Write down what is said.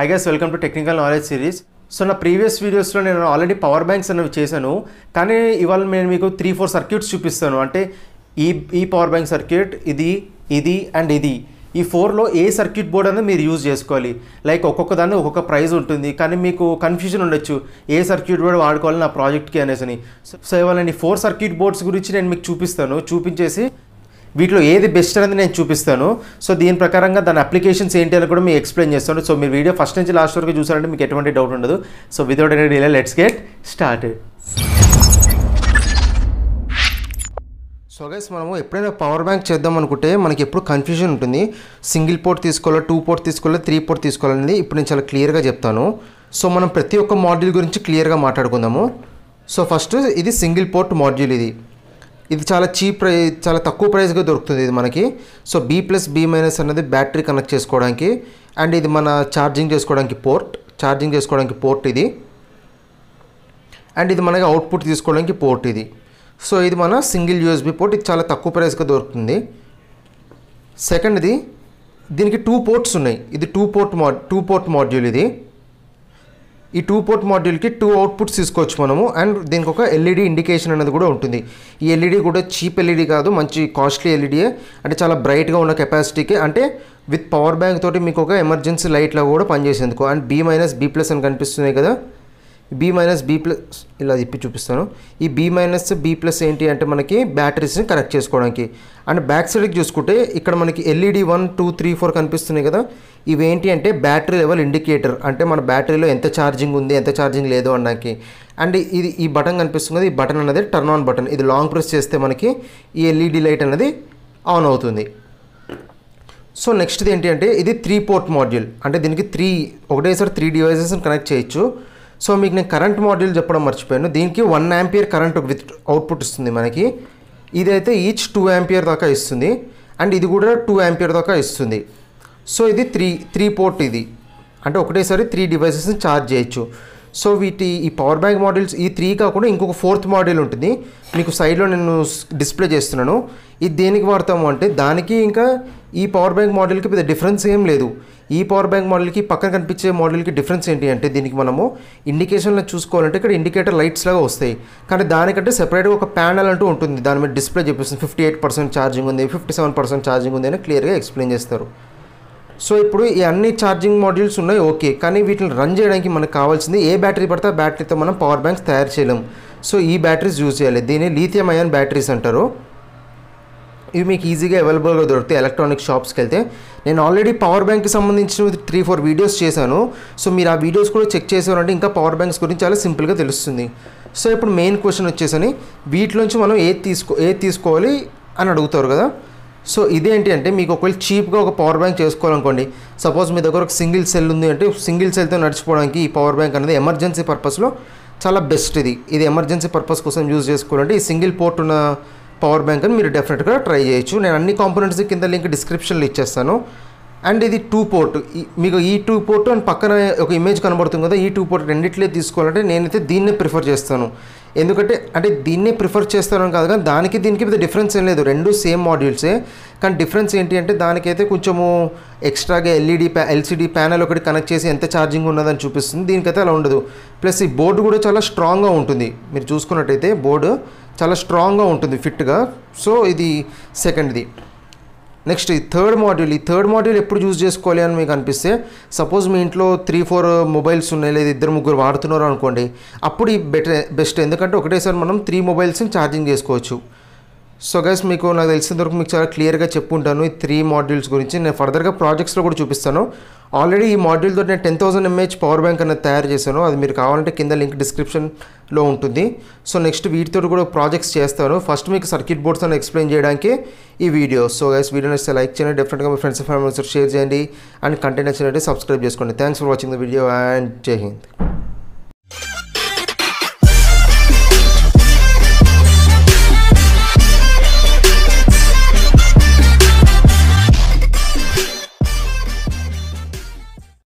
high guys welcome to technical knowledge series so నా previous వీడియోస్లో నేను ఆల్రెడీ పవర్ బ్యాంక్స్ అనేవి చేశాను కానీ ఇవాళ నేను మీకు త్రీ ఫోర్ సర్క్యూట్స్ చూపిస్తాను అంటే ఈ ఈ పవర్ బ్యాంక్ సర్క్యూట్ ఇది ఇది అండ్ ఇది ఈ ఫోర్లో ఏ సర్క్యూట్ బోర్డ్ అనేది మీరు యూజ్ చేసుకోవాలి లైక్ ఒక్కొక్క దాన్ని ఒక్కొక్క ప్రైస్ ఉంటుంది కానీ మీకు కన్ఫ్యూజన్ ఉండొచ్చు ఏ సర్క్యూట్ బోర్డ్ వాడుకోవాలి నా ప్రాజెక్ట్కి అనేసి సో ఇవాళ నేను ఈ ఫోర్ సర్క్యూట్ బోర్డ్స్ గురించి నేను మీకు చూపిస్తాను చూపించేసి వీటిలో ఏది బెస్ట్ అనేది నేను చూపిస్తాను సో దీని ప్రకారంగా దాని అప్లికేషన్స్ ఏంటి అని కూడా మీకు ఎక్స్ప్లెయిన్ చేస్తాను సో మీరు వీడియో ఫస్ట్ నుంచి లాస్ట్ వరకు చూసారంటే మీకు ఎటువంటి డౌట్ ఉండదు so without any delay let's get started so guys మనము ఎప్పుడైనా పవర్ బ్యాంక్ చేద్దాం అనుకుంటే మనకి ఎప్పుడు కన్ఫ్యూజన్ ఉంటుంది సింగిల్ పోర్ట్ తీసుకోవాలా టూ పోర్ట్ తీసుకోవాలా త్రీ పోర్ట్ తీసుకోవాలనేది ఇప్పుడు నేను చాలా క్లియర్గా చెప్తాను సో మనం ప్రతి ఒక్క మాడ్యూల్ గురించి క్లియర్గా మాట్లాడుకుందాము సో ఫస్ట్ ఇది సింగిల్ పోర్ట్ మాడ్యూల్ ఇది ఇది చాలా చీప్ ప్రై చాలా తక్కువ ప్రైస్గా దొరుకుతుంది ఇది మనకి so B plus B minus అనేది బ్యాటరీ కనెక్ట్ చేసుకోవడానికి అండ్ ఇది మన ఛార్జింగ్ చేసుకోవడానికి పోర్ట్ ఛార్జింగ్ చేసుకోవడానికి పోర్ట్ ఇది అండ్ ఇది మనకి అవుట్పుట్ తీసుకోవడానికి పోర్ట్ ఇది సో ఇది మన సింగిల్ యూఎస్బి పోర్ట్ ఇది చాలా తక్కువ ప్రైస్గా దొరుకుతుంది సెకండ్ది దీనికి టూ పోర్ట్స్ ఉన్నాయి ఇది two port mode two port module ఇది ఈ టూ పోర్ట్ మాడ్యూల్కి టూ అవుట్పుట్స్ తీసుకోవచ్చు మనము అండ్ దీనికి ఒక ఎల్ఈడి ఇండికేషన్ అనేది కూడా ఉంటుంది ఈ ఎల్ఈడి కూడా చీప్ ఎల్ఈడి కాదు మంచి కాస్ట్లీ ఎల్ఈడియే అంటే చాలా బ్రైట్గా ఉన్న కెపాసిటీకి అంటే విత్ పవర్ బ్యాంక్ తోటి మీకు ఒక ఎమర్జెన్సీ లైట్లో కూడా పనిచేసేందుకు and B minus B plus అని కనిపిస్తున్నాయి కదా బీ మైనస్ బీ ప్లస్ ఇలా తిప్పి చూపిస్తాను ఈ బీ మైనస్ బీ ప్లస్ ఏంటి అంటే మనకి బ్యాటరీస్ని కనెక్ట్ చేసుకోవడానికి అండ్ బ్యాక్ సైడ్కి చూసుకుంటే ఇక్కడ మనకి L E D one two three four కనిపిస్తున్నాయి కదా ఇవేంటి అంటే బ్యాటరీ లెవెల్ ఇండికేటర్ అంటే మన బ్యాటరీలో ఎంత ఛార్జింగ్ ఉంది ఎంత ఛార్జింగ్ లేదు అనడానికి అండ్ ఇది ఈ బటన్ కనిపిస్తుంది కదా ఈ బటన్ అనేది టర్న్ ఆన్ బటన్ ఇది లాంగ్ ప్రెస్ చేస్తే మనకి ఈ ఎల్ఈడి లైట్ అనేది ఆన్ అవుతుంది సో నెక్స్ట్ది ఏంటి అంటే ఇది త్రీ పోర్ట్ మాడ్యూల్ అంటే దీనికి త్రీ ఒకటేసారి త్రీ డివైజెస్ని కనెక్ట్ చేయొచ్చు సో మీకు నేను కరెంట్ మాడ్యూల్ చెప్పడం మర్చిపోయాను దీనికి one ampere current with output ఇస్తుంది మనకి ఇదైతే ఈచ్ టూ యాంపియర్ దాకా ఇస్తుంది అండ్ ఇది కూడా టూ యాంపియర్ దాకా ఇస్తుంది సో ఇది త్రీ త్రీ పోర్ట్ ఇది అంటే ఒకటేసారి త్రీ డివైసెస్ని ఛార్జ్ చేయొచ్చు సో వీటి ఈ పవర్ బ్యాంక్ మోడల్స్ ఈ త్రీ కాకుండా ఇంకొక ఫోర్త్ మోడల్ ఉంటుంది మీకు సైడ్లో నేను డిస్ప్లే చేస్తున్నాను ఇది దేనికి వాడతాము అంటే దానికి ఇంకా ఈ పవర్ బ్యాంక్ మోడల్కి పెద్ద డిఫరెన్స్ ఏం లేదు ఈ పవర్ బ్యాంక్ మోడల్కి పక్కన కనిపించే మోడల్కి డిఫరెన్స్ ఏంటి అంటే దీనికి మనము ఇండికేషన్లో చూసుకోవాలంటే ఇక్కడ ఇండికేటర్ లైట్స్ లాగా వస్తాయి కానీ దానికంటే సెపరేట్గా ఒక ప్యానల్ అంటూ ఉంటుంది దాని మీద డిస్ప్లే చూపిస్తుంది ఫిఫ్టీ ఎయిట్ పర్సెంట్ ఛార్జింగ్ ఉంది ఫిఫ్టీ సెవెన్ పర్సెంట్ ఛార్జింగ్ ఉంది అని క్లియర్గా ఎక్స్ప్లెయిన్ చేస్తారు సో ఇప్పుడు ఈ అన్ని ఛార్జింగ్ మాడ్యూల్స్ ఉన్నాయి ఓకే కానీ వీటిని రన్ చేయడానికి మనకు కావాల్సింది ఏ బ్యాటరీ పడితే ఆ బ్యాటరీతో మనం పవర్ బ్యాంక్స్ తయారు చేయలేం సో ఈ బ్యాటరీస్ యూజ్ చేయాలి దీన్ని లీథియం అయాన్ బ్యాటరీస్ అంటారు ఇవి మీకు ఈజీగా అవైలబుల్గా దొరుకుతాయి ఎలక్ట్రానిక్ షాప్స్కి వెళ్తే నేను ఆల్రెడీ పవర్ బ్యాంక్కి సంబంధించిన త్రీ ఫోర్ వీడియోస్ చేశాను సో మీరు ఆ వీడియోస్ కూడా చెక్ చేసారంటే ఇంకా పవర్ బ్యాంక్స్ గురించి చాలా సింపుల్గా తెలుస్తుంది సో ఇప్పుడు మెయిన్ క్వశ్చన్ వచ్చేసని వీటిలోంచి మనం ఏది తీసుకో ఏది తీసుకోవాలి అని అడుగుతారు కదా సో ఇదేంటి అంటే మీకు ఒకవేళ చీప్గా ఒక పవర్ బ్యాంక్ చేసుకోవాలనుకోండి సపోజ్ మీ దగ్గర ఒక సింగిల్ సెల్ ఉంది అంటే సింగిల్ సెల్తో నడిచిపోవడానికి ఈ పవర్ బ్యాంక్ అనేది ఎమర్జెన్సీ పర్పస్లో చాలా బెస్ట్ ఇది ఇది ఎమర్జెన్సీ పర్పస్ కోసం యూజ్ చేసుకోవాలంటే ఈ సింగిల్ పోర్ట్ ఉన్న పవర్ బ్యాంక్ అని మీరు డెఫినెట్గా ట్రై చేయొచ్చు నేను అన్ని కాంపోనెంట్స్ కింద లింక్ డిస్క్రిప్షన్లో ఇచ్చేస్తాను అండ్ ఇది టూ పోర్ట్ మీకు ఈ టూ పోర్ట్ అండ్ పక్కన ఒక ఇమేజ్ కనబడుతుంది కదా ఈ టూ పోర్ట్ రెండిట్లే తీసుకోవాలంటే నేనైతే దీన్నే ప్రిఫర్ చేస్తాను ఎందుకంటే అంటే దీన్నే ప్రిఫర్ చేస్తాను కాదు కానీ దానికి దీనికి పెద్ద డిఫరెన్స్ ఏం లేదు రెండు సేమ్ మాడ్యూల్సే కానీ డిఫరెన్స్ ఏంటి అంటే దానికైతే కొంచెము ఎక్స్ట్రాగా ఎల్ఈడి ప్యా ఎల్సిడి ప్యానల్ ఒకటి కనెక్ట్ చేసి ఎంత ఛార్జింగ్ ఉన్నదని చూపిస్తుంది దీనికైతే అలా ఉండదు ప్లస్ ఈ బోర్డు కూడా చాలా స్ట్రాంగ్గా ఉంటుంది మీరు చూసుకున్నట్టయితే బోర్డు చాలా స్ట్రాంగ్గా ఉంటుంది ఫిట్గా సో ఇది సెకండ్ది నెక్స్ట్ ఈ థర్డ్ మాడ్యూల్ ఈ థర్డ్ మాడ్యూల్ ఎప్పుడు యూజ్ చేసుకోవాలి అని మీకు అనిపిస్తే సపోజ్ మీ ఇంట్లో త్రీ ఫోర్ మొబైల్స్ ఉన్నాయి లేదా ఇద్దరు ముగ్గురు వాడుతున్నారు అనుకోండి అప్పుడు ఈ బెటర్ బెస్ట్ ఎందుకంటే ఒకటేసారి మనం త్రీ మొబైల్స్ని ఛార్జింగ్ చేసుకోవచ్చు సో గైస్ మీకు నాకు తెలిసిన వరకు మీకు చాలా క్లియర్గా చెప్పుంటాను ఈ త్రీ మాడ్యూల్స్ గురించి నేను ఫర్దర్గా ప్రాజెక్ట్స్లో కూడా చూపిస్తాను ఆల్రెడీ ఈ మాడ్యూల్ తోటి నేను ten thousand mAh power bank అనేది తయారు చేశాను అది మీరు కావాలంటే కింద లింక్ డిస్క్రిప్షన్లో ఉంటుంది సో నెక్స్ట్ వీటితో కూడా ప్రాజెక్ట్స్ చేస్తాను ఫస్ట్ మీకు సర్క్యూట్ బోర్డ్స్ అని ఎక్స్ప్లెయిన్ చేయడానికి ఈ వీడియో సో గైస్ వీడియో నచ్చితే లైక్ చేయండి డెఫినెట్గా మీ ఫ్రెండ్స్ ఫ్యామిలీస్ షేర్ చేయండి అండ్ కంటెంట్ నచ్చినట్టు సబ్స్క్రైబ్ చేసుకోండి thanks for watching the video and Jai Hind